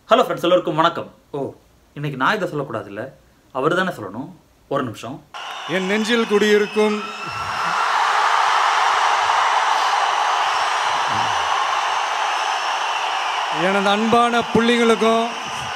hello friends எல்லோருக்கும் வணக்கம் ஓ இன்னைக்கு நான் இதை சொல்லக்கூடாதுல்ல அவர் தானே சொல்லணும் ஒரு நிமிஷம் என் நெஞ்சில் குடியிருக்கும் எனது அன்பான புள்ளிங்களுக்கும்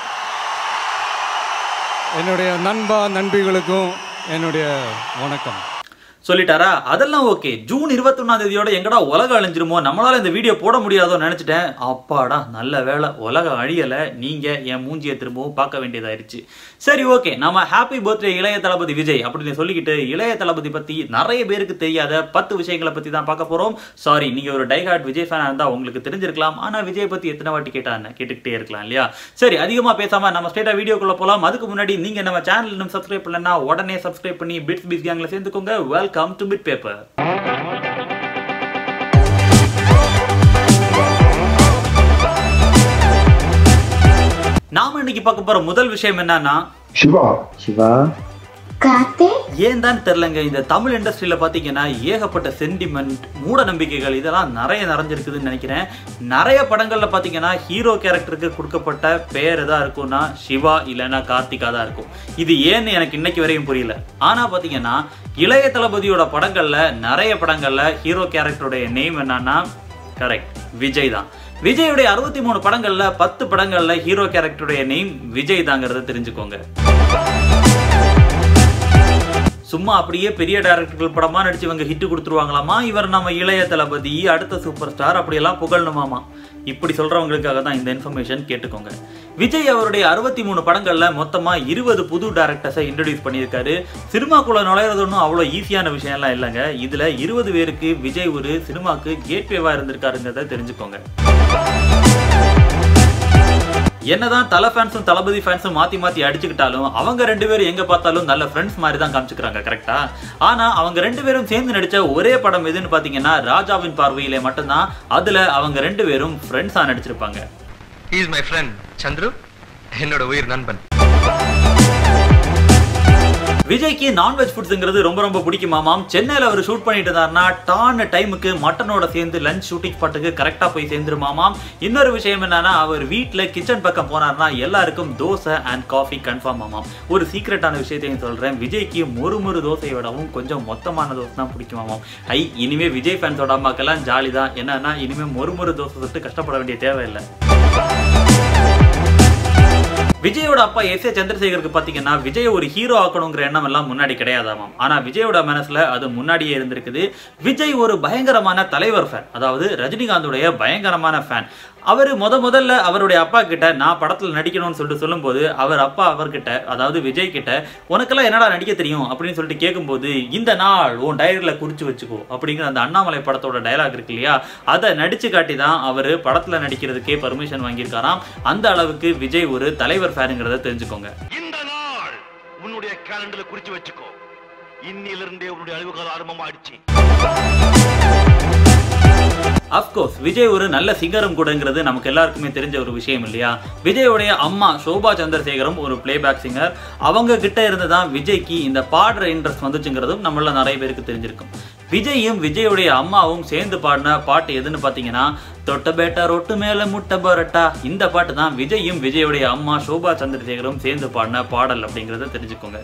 என்னுடைய நண்பா நண்பிகளுக்கும் என்னுடைய வணக்கம் சொல்லிட்டாரா அதெல்லாம் ஓகே ஜூன் இருபத்தொன்னாம் தேதியோட எங்கடா உலகம் அழிஞ்சிருமோ நம்மளால இந்த வீடியோ போட முடியாதோ நினைச்சிட்டேன் அப்பாடா நல்ல வேலை உலகம் அழியல நீங்க என் மூஞ்சியை திரும்பவும் பார்க்க வேண்டியதாயிருச்சு சரி ஓகே நம்ம ஹாப்பி பர்த்டே இளைய தளபதி விஜய் அப்படின்னு சொல்லிக்கிட்டு இளைய தளபதி பத்தி நிறைய பேருக்கு தெரியாத பத்து விஷயங்களை பத்தி தான் பார்க்க போறோம் சாரி நீங்க ஒரு டைஹார்ட் விஜய் ஃபேனா இருந்தா உங்களுக்கு தெரிஞ்சிருக்கலாம் ஆனா விஜய் பத்தி எத்தனை வாட்டி கேட்டா என்ன கேட்டுக்கிட்டே இருக்கலாம் இல்லையா சரி அதிகமா பேசாம நம்ம ஸ்ட்ரெயிட்டா வீடியோக்குள்ள போலாம் அதுக்கு முன்னாடி நீங்க நம்ம சேனல் இன்னும் சப்ஸ்கிரைப் பண்ணலன்னா உடனே சப்ஸ்கிரைப் பண்ணி பிட்ஸ் பிஸ் கேங்ல சேர்ந்துக்கோங்க வெல்கம் டு பிட் பேப்பர் நாம இன்னைக்கு பார்க்க போற முதல் விஷயம் என்னன்னா சிவா சிவா காத்தே ஏன் தான் தெரிலங்க இந்த தமிழ் இண்டஸ்ட்ரியில பாத்தீங்கன்னா ஏகப்பட்ட சென்டிமெண்ட் மூட நம்பிக்கைகள் இதெல்லாம் நிறைய நிறைஞ்சிருக்குதுன்னு நினைக்கிறேன் நிறைய படங்கள்ல பாத்தீங்கன்னா ஹீரோ கேரக்டருக்கு கொடுக்கப்பட்ட பெயர் எதா இருக்கும்னா சிவா இல்லைன்னா கார்த்திகா தான் இருக்கும் இது ஏன்னு எனக்கு இன்னைக்கு வரையும் புரியல ஆனா பாத்தீங்கன்னா இளைய தளபதியோட படங்கள்ல நிறைய படங்கள்ல ஹீரோ கேரக்டருடைய நேம் என்னன்னா கரெக்ட் விஜய் தான் விஜயுடைய அறுபத்தி மூணு படங்கள்ல பத்து படங்கள்ல ஹீரோ கேரக்டருடைய நேம் விஜய் தாங்கிறத தெரிஞ்சுக்கோங்க சும்மா அப்படியே பெரிய டேரக்டர்கள் படமா நடிச்சு இவங்க ஹிட் கொடுத்துருவாங்களாமா இவர் நம்ம இளைய தளபதி அடுத்த சூப்பர் ஸ்டார் அப்படியெல்லாம் புகழணுமாமா இப்படி சொல்றவங்களுக்காக தான் இந்த இன்ஃபர்மேஷன் கேட்டுக்கோங்க விஜய் அவருடைய அறுபத்தி மூணு படங்கள்ல மொத்தமா இருபது புது டேரக்டர்ஸை இன்ட்ரடியூஸ் பண்ணியிருக்காரு சினிமாக்குள்ள நுழையிறது ஒன்றும் அவ்வளோ ஈஸியான விஷயம்லாம் இல்லைங்க இதுல இருபது பேருக்கு விஜய் ஒரு சினிமாக்கு கேட்வேவா இருந்திருக்காருங்கிறத தெரிஞ்சுக்கோங்க என்னதான் தலை ஃபேன்ஸும் தளபதி ஃபேன்ஸும் மாத்தி மாத்தி அடிச்சுக்கிட்டாலும் அவங்க ரெண்டு பேரும் எங்க பார்த்தாலும் நல்ல ஃப்ரெண்ட்ஸ் மாதிரி தான் காமிச்சுக்கிறாங்க கரெக்டா ஆனா அவங்க ரெண்டு பேரும் சேர்ந்து நடிச்ச ஒரே படம் எதுன்னு பாத்தீங்கன்னா ராஜாவின் பார்வையிலே மட்டும்தான் அதுல அவங்க ரெண்டு பேரும் ஃப்ரெண்ட்ஸா நடிச்சிருப்பாங்க இஸ் மை ஃப்ரெண்ட் சந்துரு என்னோட உயிர் நண்பன் விஜய்க்கு நான்வெஜ் ஃபுட்ஸுங்கிறது ரொம்ப ரொம்ப பிடிக்குமாமாம் சென்னையில் அவர் ஷூட் பண்ணிட்டு இருந்தாருன்னா டான் டைமுக்கு மட்டனோட சேர்ந்து லஞ்ச் ஷூட்டிங் ஸ்பாட்டுக்கு கரெக்டாக போய் சேர்ந்துருமாமாம் இன்னொரு விஷயம் என்னன்னா அவர் வீட்டில் கிச்சன் பக்கம் போனார்னா எல்லாருக்கும் தோசை அண்ட் காஃபி கன்ஃபார்ம் ஆமாம் ஒரு சீக்ரெட்டான விஷயத்தையும் சொல்கிறேன் விஜய்க்கு மொறு மொறு தோசையை விடவும் கொஞ்சம் மொத்தமான தோசை தான் பிடிக்குமாமாம் ஐ இனிமே விஜய் ஃபேன்ஸோட அம்மாக்கெல்லாம் ஜாலி தான் என்னன்னா இனிமே மொறு மொறு தோசை சுட்டு கஷ்டப்பட வேண்டிய தேவையில்லை விஜயோட அப்பா எஸ் ஏ சந்திரசேகருக்கு பாத்தீங்கன்னா விஜய் ஒரு ஹீரோ ஆக்கணுங்கிற எண்ணம் எல்லாம் முன்னாடி கிடையாதாமாம் ஆனா விஜயோட மனசுல அது முன்னாடியே இருந்திருக்குது விஜய் ஒரு பயங்கரமான தலைவர் ஃபேன் அதாவது ரஜினிகாந்துடைய பயங்கரமான ஃபேன் அவர் முத முதல்ல அவருடைய அப்பா கிட்ட நான் படத்துல நடிக்கணும்னு சொல்லிட்டு சொல்லும்போது அவர் அப்பா அவர்கிட்ட அதாவது விஜய் கிட்ட உனக்கெல்லாம் என்னடா நடிக்க தெரியும் அப்படின்னு சொல்லிட்டு கேட்கும்போது இந்த நாள் உன் டைரியில குறிச்சு வச்சுக்கோ அப்படிங்கிற அந்த அண்ணாமலை படத்தோட டைலாக் இருக்கு இல்லையா அதை நடிச்சு காட்டி தான் அவர் படத்துல நடிக்கிறதுக்கே பர்மிஷன் வாங்கியிருக்காராம் அந்த அளவுக்கு விஜய் ஒரு தலைவர் ஃபேனுங்கிறத தெரிஞ்சுக்கோங்க இந்த நாள் உன்னுடைய கேலண்டர்ல குறிச்சு வச்சுக்கோ இன்னிலிருந்தே உன்னுடைய அழிவுகால ஆரம்பமாயிடுச்சு அஃப்கோர்ஸ் விஜய் ஒரு நல்ல சிங்கரும் கூடங்கிறது நமக்கு எல்லாருக்குமே தெரிஞ்ச ஒரு விஷயம் இல்லையா விஜயோடைய அம்மா சோபா சந்திரசேகரும் ஒரு பிளேபேக் சிங்கர் அவங்க கிட்ட இருந்து தான் விஜய்க்கு இந்த பாடுற இன்ட்ரெஸ்ட் வந்துச்சுங்கிறதும் நம்மள நிறைய பேருக்கு தெரிஞ்சிருக்கும் விஜயும் விஜயோடைய அம்மாவும் சேர்ந்து பாடின பாட்டு எதுன்னு பார்த்தீங்கன்னா தொட்ட பேட்டா ரொட்டு மேல முட்டை பரட்டா இந்த பாட்டு தான் விஜயும் விஜயோடைய அம்மா சோபா சந்திரசேகரும் சேர்ந்து பாடின பாடல் அப்படிங்கிறத தெரிஞ்சுக்கோங்க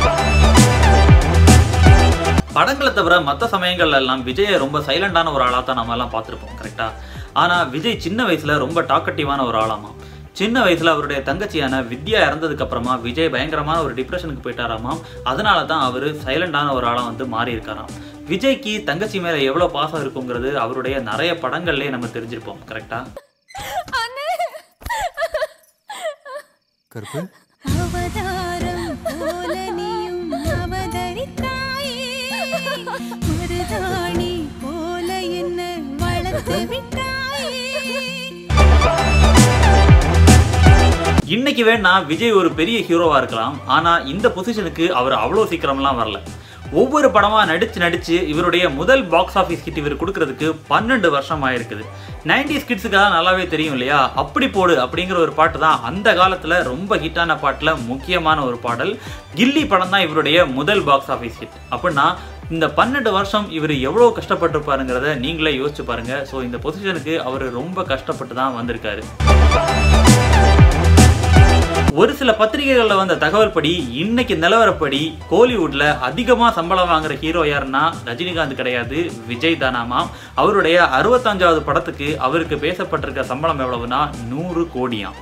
படங்களை தவிர மற்ற சமயங்கள்ல எல்லாம் விஜயை ரொம்ப சைலண்டான ஒரு ஆளாக தான் நம்ம எல்லாம் பார்த்துருப்போம் கரெக்டா ஆனா விஜய் சின்ன வயசுல ரொம்ப டாக்கட்டிவான ஒரு ஆளாமா சின்ன வயசுல அவருடைய தங்கச்சியான வித்யா இறந்ததுக்கு அப்புறமா விஜய் பயங்கரமான ஒரு டிப்ரெஷனுக்கு போயிட்டாராமாம் அதனால தான் அவர் சைலண்டான ஒரு ஆளா வந்து மாறி இருக்காராம் விஜய்க்கு தங்கச்சி மேல எவ்வளவு பாசம் இருக்குங்கிறது அவருடைய நிறைய படங்கள்லயே நம்ம தெரிஞ்சிருப்போம் கரெக்டா கருப்பு அவதாரம் போல நீயும் அவதரித்தாயே மருதாணி போல என்ன வளர்த்து விட்டாயே இன்னைக்கு வேணா விஜய் ஒரு பெரிய ஹீரோவா இருக்கலாம் ஆனா இந்த பொசிஷனுக்கு அவர் அவ்வளோ சீக்கிரம்லாம் வரல ஒவ்வொரு படமா நடிச்சு நடிச்சு இவருடைய முதல் பாக்ஸ் ஆஃபீஸ் ஹிட் இவர் கொடுக்கறதுக்கு பன்னெண்டு வருஷம் ஆயிருக்குது நைன்டிஸ் கிட்ஸுக்காக நல்லாவே தெரியும் இல்லையா அப்படி போடு அப்படிங்கிற ஒரு பாட்டு தான் அந்த காலத்துல ரொம்ப ஹிட்டான பாட்டுல முக்கியமான ஒரு பாடல் கில்லி படம் தான் இவருடைய முதல் பாக்ஸ் ஆஃபீஸ் ஹிட் அப்படின்னா இந்த பன்னெண்டு வருஷம் இவர் எவ்வளோ கஷ்டப்பட்டிருப்பாருங்கிறத நீங்களே யோசிச்சு பாருங்க ஸோ இந்த பொசிஷனுக்கு அவர் ரொம்ப கஷ்டப்பட்டு தான் வந்திருக்காரு ஒரு சில பத்திரிகைகளில் வந்த தகவல் படி இன்னைக்கு நிலவரப்படி கோலிவுட்ல அதிகமா சம்பளம் வாங்குற ஹீரோ யாருன்னா ரஜினிகாந்த் கிடையாது விஜய் தானாமாம் அவருடைய அறுபத்தஞ்சாவது படத்துக்கு அவருக்கு பேசப்பட்டிருக்க சம்பளம் எவ்வளவுனா நூறு கோடியாம்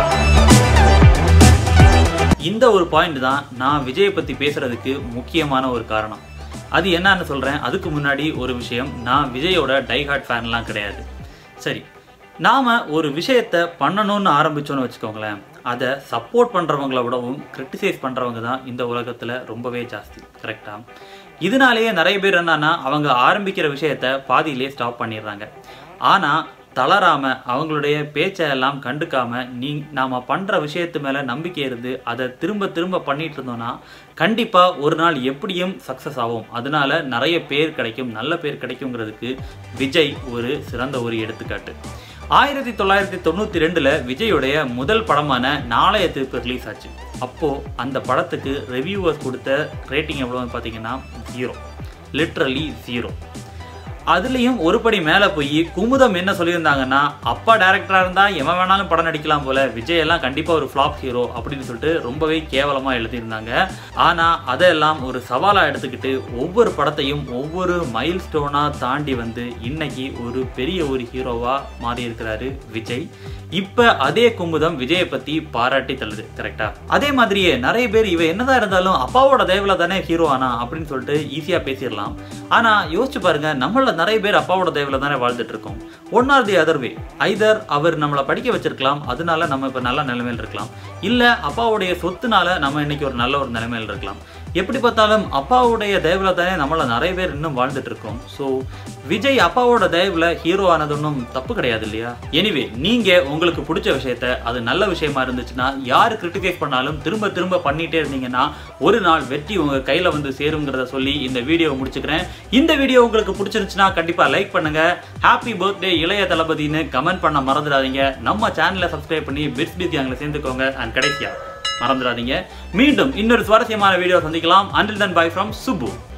இந்த ஒரு பாயிண்ட் தான் நான் விஜயை பத்தி பேசுறதுக்கு முக்கியமான ஒரு காரணம் அது என்னன்னு சொல்றேன் அதுக்கு முன்னாடி ஒரு விஷயம் நான் விஜயோட டைஹார்ட் ஃபேன்லாம் கிடையாது சரி நாம ஒரு விஷயத்த பண்ணணும்னு ஆரம்பிச்சோன்னு வச்சுக்கோங்களேன் அதை சப்போர்ட் பண்றவங்கள விடவும் கிரிட்டிசைஸ் பண்றவங்க தான் இந்த உலகத்துல ரொம்பவே ஜாஸ்தி கரெக்டா இதனாலேயே நிறைய பேர் என்னன்னா அவங்க ஆரம்பிக்கிற விஷயத்த பாதியிலே ஸ்டாப் பண்ணிடுறாங்க ஆனா தளராம அவங்களுடைய பேச்சை எல்லாம் கண்டுக்காம நீ நாம பண்ற விஷயத்து மேல நம்பிக்கை இருந்து அதை திரும்ப திரும்ப பண்ணிட்டு இருந்தோம்னா கண்டிப்பா ஒரு நாள் எப்படியும் சக்சஸ் ஆகும் அதனால நிறைய பேர் கிடைக்கும் நல்ல பேர் கிடைக்குங்கிறதுக்கு விஜய் ஒரு சிறந்த ஒரு எடுத்துக்காட்டு ஆயிரத்தி தொள்ளாயிரத்தி தொண்ணூத்தி ரெண்டுல விஜயுடைய முதல் படமான நாளைய திருப்பு ரிலீஸ் ஆச்சு அப்போ அந்த படத்துக்கு ரிவ்யூவர்ஸ் கொடுத்த ரேட்டிங் எவ்வளோன்னு பார்த்தீங்கன்னா ஜீரோ லிட்ரலி ஜீரோ அதுலேயும் ஒரு படி மேலே போய் குமுதம் என்ன சொல்லியிருந்தாங்கன்னா அப்பா டேரக்டராக இருந்தால் எவன் வேணாலும் படம் நடிக்கலாம் போல விஜய் எல்லாம் கண்டிப்பாக ஒரு ஃப்ளாப் ஹீரோ அப்படின்னு சொல்லிட்டு ரொம்பவே கேவலமாக எழுதியிருந்தாங்க ஆனால் அதெல்லாம் ஒரு சவாலாக எடுத்துக்கிட்டு ஒவ்வொரு படத்தையும் ஒவ்வொரு மைல் ஸ்டோனாக தாண்டி வந்து இன்னைக்கு ஒரு பெரிய ஒரு ஹீரோவாக மாறி இருக்கிறாரு விஜய் இப்போ அதே குமுதம் விஜயை பற்றி பாராட்டி தள்ளுது கரெக்டா அதே மாதிரியே நிறைய பேர் இவ என்னதான் இருந்தாலும் அப்பாவோட தயவுல தானே ஹீரோ ஆனா அப்படின்னு சொல்லிட்டு ஈஸியாக பேசிடலாம் ஆனால் யோசிச்சு பாருங்க நம்மள நிறைய பேர் அப்பாவோட தயவுல தானே வாழ்ந்துட்டு இருக்கோம் one or the other way either அவர் நம்மளை படிக்க வச்சிருக்கலாம் அதனால நம்ம இப்போ நல்ல நிலைமையில் இருக்கலாம் இல்லை அப்பாவுடைய சொத்துனால நம்ம இன்னைக்கு ஒரு நல்ல ஒரு நிலைமையில் இருக்கலாம் எப்படி பார்த்தாலும் அப்பாவுடைய தயவுல தானே நம்மள நிறைய பேர் இன்னும் வாழ்ந்துட்டு இருக்கோம் ஸோ விஜய் அப்பாவோட தயவுல ஹீரோ ஆனது ஒன்றும் தப்பு கிடையாது இல்லையா எனிவே நீங்க உங்களுக்கு பிடிச்ச விஷயத்த அது நல்ல விஷயமா இருந்துச்சுன்னா யார் கிரிட்டிசைஸ் பண்ணாலும் திரும்ப திரும்ப பண்ணிட்டே இருந்தீங்கன்னா ஒரு நாள் வெற்றி உங்க கையில வந்து சேருங்கிறத சொல்லி இந்த வீடியோவை முடிச்சுக்கிறேன் இந்த வீடியோ உங்களுக்கு பிடிச்சிருந்துச்சுன்னா கண்டிப்பா லைக் பண்ணுங்க ஹாப்பி பர்த்டே இளைய தளபதினு கமெண்ட் பண்ண மறந்துடாதீங்க நம்ம சேனலை சப்ஸ்கிரைப் பண்ணி பிட்ஸ் பிசி அங்கே சேர்ந்துக்கோங்க அண்ட் கடைசியா மறந்துடாதீங்க மீண்டும் இன்னொரு சுவாரஸ்யமான வீடியோ சந்திக்கலாம் until then bye from Subbu